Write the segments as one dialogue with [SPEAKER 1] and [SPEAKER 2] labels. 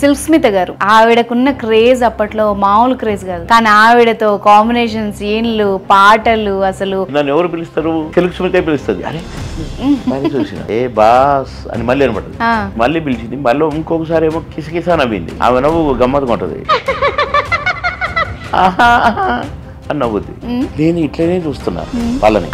[SPEAKER 1] Silk Smitha గారు ఆవిడకున్న craze అప్పట్లో మామూలు క్రేజ్ కాదు కానీ ఆవిడతో కాంబినేషన్ సీన్లు పాటలు అసలు
[SPEAKER 2] నన్ను ఎవరు పిలుస్తారు తెలుగు సుమితే పిలుస్తుంది అరే మరి చూసిన ఏ బాస్ అని మళ్ళీ అనబడుతుంది
[SPEAKER 1] ఆ,
[SPEAKER 2] మళ్ళీ పిలిచింది మళ్ళీ ఇంకొకసారి ఏమో కిసకిసా నవ్వింది ఆమె నవ్వు గమ్మత్తుగా ఉంటుంది ఆహా, ఆహా అని నవ్వుద్ది నేను ఇట్లనే చూస్తున్నా వాళ్ళని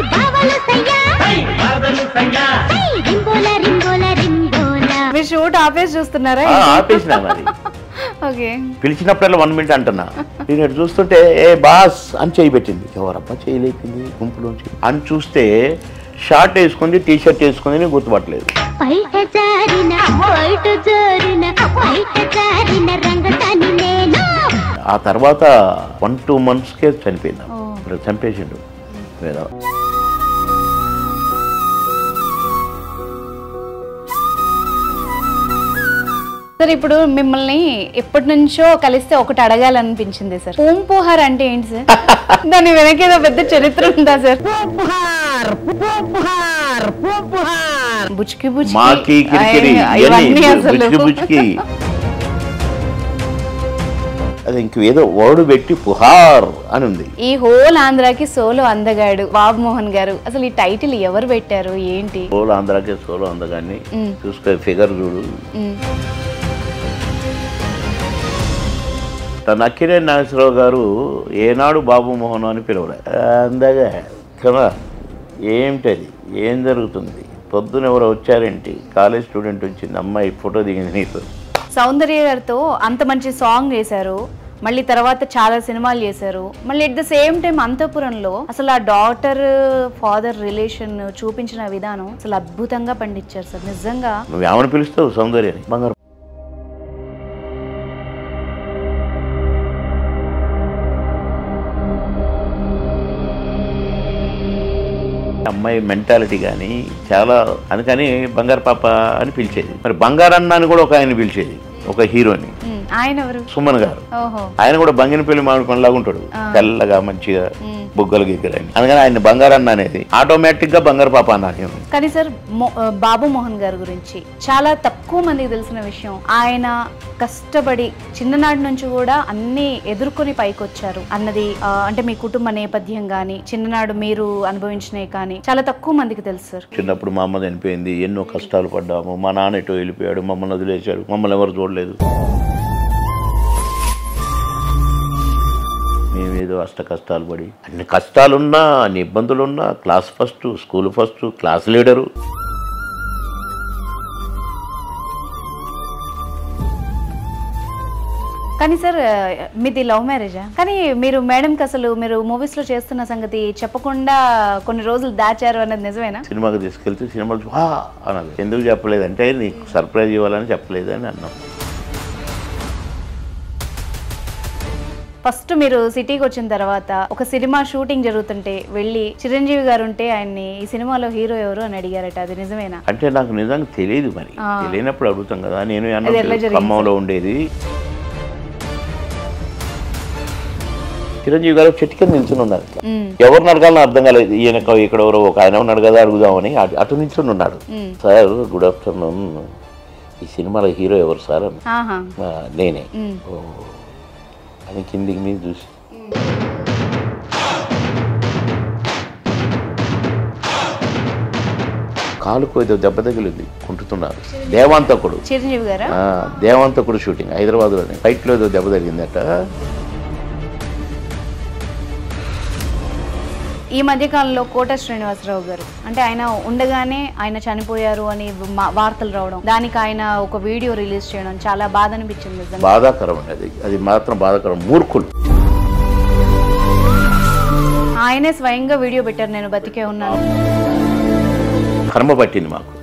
[SPEAKER 1] మీరు షూట్ ఆపేసి చూస్తున్నారా
[SPEAKER 2] ఆ, ఆపేసిన మరి
[SPEAKER 1] ఓకే
[SPEAKER 2] పిలిచినప్పుడల్లా వన్ మినిట్ అంటున్నా నేను ఇటు చూస్తుంటే ఏ బాస్ అని చేయి పెట్టింది ఎవరబ్బా చేయలేపింది గుంపులోంచి అని చూస్తే షార్ట్ వేసుకుంది టీ షర్ట్ వేసుకుంది నేను గుర్తుపట్టలేదు
[SPEAKER 3] బయట జారిన బయట జారిన బయట జారిన రంగతాని నేను
[SPEAKER 2] ఆ తర్వాత వన్ టూ మంత్స్కే చనిపోయింది
[SPEAKER 1] ఓ.
[SPEAKER 2] ఇప్పుడు చంపేసిండు ఏదో
[SPEAKER 1] సార్ ఇప్పుడు మిమ్మల్ని ఎప్పటి నుంచో కలిస్తే ఒకటి అడగాలనిపించింది సార్ పూంపుహార్ అంటే ఏంటి సార్ దాని వెనక ఏదో పెద్ద చరిత్ర ఉందా సార్ బుచ్కి బుచ్కి
[SPEAKER 2] మాకి కిరికిరి
[SPEAKER 1] అయ్య, ఇవన్నీ అసలు
[SPEAKER 2] బుచ్కి బుచ్కి అది ఇంక ఏదో వర్డ్ పెట్టి పుహార్ అని ఉంది
[SPEAKER 1] ఈ హోల్ ఆంధ్రాకి సోలో అందగాడు బాబు మోహన్ గారు అసలు ఈ టైటిల్ ఎవరు పెట్టారు ఏంటి
[SPEAKER 2] సోలో ఆంధ్రాకే సోలో అందగాన్ని
[SPEAKER 1] మ్.
[SPEAKER 2] చూసుకో ఫిగర్ చూడు
[SPEAKER 1] మ్,
[SPEAKER 2] తన అక్కినే నాగేశ్వరరావు గారు ఏనాడు బాబు మోహన్ అని పిలవలే అందగా కదా ఏమిటది ఏం జరుగుతుంది పొద్దున ఎవరో వచ్చారేంటి కాలేజ్ స్టూడెంట్ వచ్చింది అమ్మాయి ఫోటో దిగింది నీతో
[SPEAKER 1] సౌందర్య గారితో అంత మంచి సాంగ్ చేశారు మళ్ళీ తర్వాత చాలా సినిమాలు చేశారు మళ్ళీ ఎట్ ద సేమ్ టైం అంతఃపురంలో అసలు ఆ డాటర్ ఫాదర్ రిలేషన్ చూపించిన విధానం అసలు అద్భుతంగా పండించారు సార్ నిజంగా
[SPEAKER 2] నువ్వు ఏమని పిలుస్తావు సౌందర్యని బంగారు అమ్మాయి మెంటాలిటీ కానీ చాలా అందుకని బంగారు పాప అని పిలిచేది మరి బంగారన్న అని కూడా ఒక ఆయన పిలిచేది ఒక హీరోని
[SPEAKER 1] ఉమ్, ఆయన ఎవరు
[SPEAKER 2] సుమన్ గారు
[SPEAKER 1] ఓహో
[SPEAKER 2] ఆయన కూడా బంగిన పెళ్లి మామిడి పండులాగా ఉంటాడు తెల్లగా మంచిగా
[SPEAKER 1] ఉమ్.
[SPEAKER 2] బుగ్గలు గిగ్గలు అని అందుకని ఆయన బంగారన్న అనేది ఆటోమేటిక్ గా బంగారు పాప అన్నారు
[SPEAKER 1] కానీ సార్ మో- ఆ, బాబు మోహన్ గారి గురించి చాలా తక్కువ మందికి తెలిసిన విషయం ఆయన కష్టపడి చిన్ననాటి నుంచి కూడా అన్ని ఎదుర్కొని పైకొచ్చారు అన్నది ఆ, అంటే మీ కుటుంబ నేపథ్యం కానీ చిన్ననాడు మీరు అనుభవించినవి కానీ చాలా తక్కువ మందికి తెలుసు సార్
[SPEAKER 2] చిన్నప్పుడు మా అమ్మ చనిపోయింది ఎన్నో కష్టాలు పడ్డాము మా నాన్న ఎటో వెళ్ళిపోయాడు మమ్మల్ని వదిలేశాడు మమ్మల్ని ఎవరు చూడలేదు మేమేదో అష్ట కష్టాలు పడి అన్ని కష్టాలున్నా అన్ని ఇబ్బందులున్నా class first school first class leader
[SPEAKER 1] కానీ సార్ ఆ, మీది లవ్ మ్యారేజా కానీ మీరు మేడంకి అసలు మీరు మూవీస్ లో చేస్తున్న సంగతి చెప్పకుండా కొన్ని రోజులు దాచారు అన్నది నిజమేనా
[SPEAKER 2] సినిమాకి తీసుకెళ్తే సినిమాలు చూ- "ఆ" అన్నది ఎందుకు చెప్పలేదంటే నీకు సర్ప్రైజ్ ఇవ్వాలని చెప్పలేదు అని అన్నాం
[SPEAKER 1] ఫస్ట్ మీరు సిటీకి వచ్చిన తర్వాత ఒక సినిమా షూటింగ్ జరుగుతుంటే వెళ్ళి చిరంజీవి గారు ఉంటే ఆయన్ని ఈ సినిమాలో హీరో ఎవరు అని అడిగారట అది నిజమేనా
[SPEAKER 2] అంటే నాకు నిజంగా తెలియదు మరి
[SPEAKER 1] ఆ.
[SPEAKER 2] తెలియనప్పుడు అడుగుతాం కదా నేను
[SPEAKER 1] అది ఎలా
[SPEAKER 2] అన్నప్పుడు
[SPEAKER 1] జరిగింది
[SPEAKER 2] ఖమ్మంలో ఉండేది చిరంజీవి గారు చెట్టు కింద నిల్చుని ఉన్నారు ఇట్లా.
[SPEAKER 1] మ్మ్.
[SPEAKER 2] ఎవరిని అడగాలని అర్థం కాలేదు ఈయన ఇక్కడ ఎవరో ఒక ఆయన ఉన్నాడు కదా అడుగుదామని అటు- అటు నిల్చుని ఉన్నాడు
[SPEAKER 1] మ్మ్.
[SPEAKER 2] సార్ గుడ్ ఆఫ్టర్నూన్ ఈ సినిమాలో హీరో ఎవరు సార్ అని
[SPEAKER 1] ఆహా
[SPEAKER 2] "ఆ, నేనే
[SPEAKER 1] మ్మ్.
[SPEAKER 2] ఓ అని కిందికి మీద చూసి కాలుకు ఏదో దెబ్బ తగిలింది కుంటుతున్నారు దేవాంతకుడు
[SPEAKER 1] చిరంజీవి గారా
[SPEAKER 2] ఆ, దేవాంతకుడు షూటింగ్ హైదరాబాద్లోనే ఫైట్లో ఏదో దెబ్బ తగిలిందట
[SPEAKER 1] ఈ మధ్య కాలంలో కోట శ్రీనివాసరావు గారు అంటే ఆయన ఉండగానే ఆయన చనిపోయారు అని మా- వార్తలు రావడం దానికి ఆయన ఒక వీడియో రిలీజ్ చేయడం చాలా బాధ అనిపించింది నిజంగా
[SPEAKER 2] బాధాకరం అండి అది అది మాత్రం బాధాకరం మూర్ఖులు
[SPEAKER 1] ఆయనే స్వయంగా వీడియో పెట్టారు నేను బతికే ఉన్నాను
[SPEAKER 2] కర్మ పట్టింది మాకు